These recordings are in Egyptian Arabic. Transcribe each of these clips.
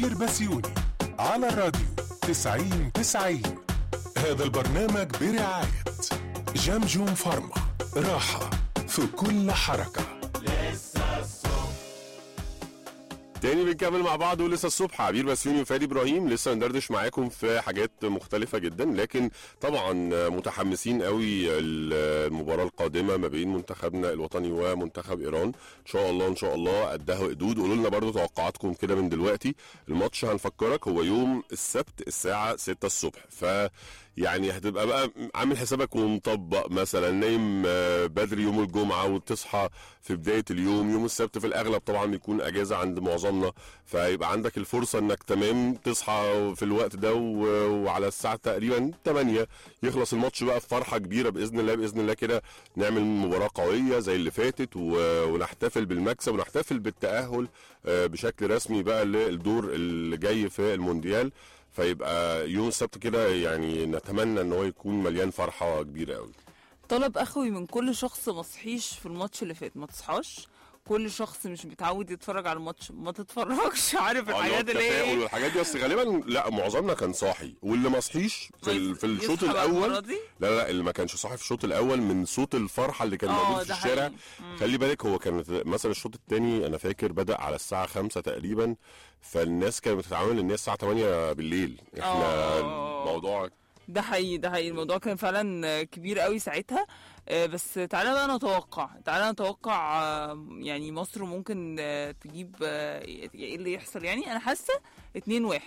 بسيوني على الراديو 90 90 هذا البرنامج برعاية جمجم فارما راحة في كل حركة تاني بنكمل مع بعض ولسه الصبح عبير بسيوني وفادي ابراهيم لسه ندردش معاكم في حاجات مختلفه جدا لكن طبعا متحمسين قوي المباراه القادمه ما بين منتخبنا الوطني ومنتخب ايران ان شاء الله ان شاء الله قدها وقدود قولوا لنا برضو توقعاتكم كده من دلوقتي الماتش هنفكرك هو يوم السبت الساعه 6 الصبح ف يعني هتبقى بقى عامل حسابك ومطبق مثلا نايم آه، بدري يوم الجمعه وتصحى في بدايه اليوم يوم السبت في الاغلب طبعا بيكون اجازه عند معظمنا فيبقى عندك الفرصه انك تمام تصحى في الوقت ده و- وعلى الساعه تقريبا 8 يخلص الماتش بقى بفرحه كبيره باذن الله باذن الله كده نعمل مباراه قويه زي اللي فاتت و- ونحتفل بالمكسب ونحتفل بالتاهل آه، بشكل رسمي بقى للدور اللي جاي في المونديال فيبقى يوم السبت كده يعني نتمنى ان هو يكون مليان فرحه كبيره قوي طلب اخوي من كل شخص ما صحيش في الماتش اللي فات ما تصحاش كل شخص مش متعود يتفرج على الماتش ما تتفرجش عارف اه اللي هو الحاجات اللي التفاؤل هي والحاجات دي بس غالبا لا معظمنا كان صاحي واللي ما صحيش في ال- في الشوط يصحى بقى المرة الاول دي؟ لا لا اللي ما كانش صاحي في الشوط الاول من صوت الفرحه اللي كان اه، موجود في ده الشارع حقيقي. خلي بالك هو كان مثلا الشوط الثاني انا فاكر بدا على الساعه 5 تقريبا فالناس كانت بتتعامل ان هي الساعه 8 بالليل احنا اه. الموضوع ده حقيقي ده حقيقي الموضوع كان فعلا كبير قوي ساعتها آه، بس تعالى بقى نتوقع تعالى نتوقع آه، يعني مصر ممكن آه، تجيب آه، ايه اللي يحصل يعني انا حاسه 2 1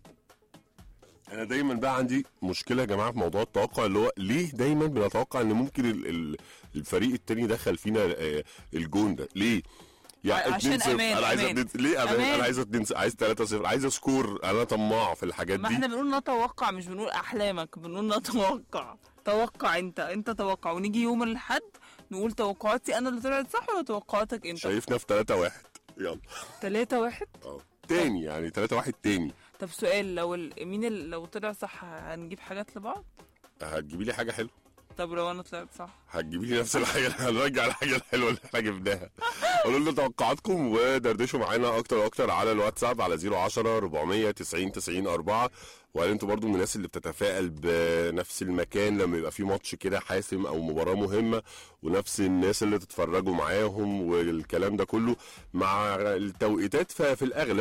انا دايما بقى عندي مشكله يا جماعه في موضوع التوقع اللي هو ليه دايما بنتوقع ان ممكن ال- ال- الفريق التاني دخل فينا آه، الجون ده ليه ع- عشان 2-0. أمان، انا عايز أمان. 2 ليه امان, أمان. انا عايز 2 عايز 3 0 عايز سكور انا طماع في الحاجات ما دي احنا بنقول نتوقع مش بنقول احلامك بنقول نتوقع توقع انت انت توقع ونيجي يوم الاحد نقول توقعاتي انا اللي طلعت صح ولا توقعاتك انت شايفنا في 3 1 يلا 3 1 اه تاني يعني 3 1 تاني طب سؤال لو ال... مين ال... لو طلع صح هنجيب حاجات لبعض هتجيبي لي حاجه حلوه طب لو انا طلعت صح هتجيبي لي نفس الحاجه هنرجع الحاجه الحلوه اللي احنا جبناها قولوا لنا توقعاتكم ودردشوا معانا اكتر واكتر على الواتساب على 010 490 90 4 وهل انتوا برضو من الناس اللي بتتفائل بنفس المكان لما يبقى في ماتش كده حاسم او مباراه مهمه ونفس الناس اللي تتفرجوا معاهم والكلام ده كله مع التوقيتات ففي الاغلب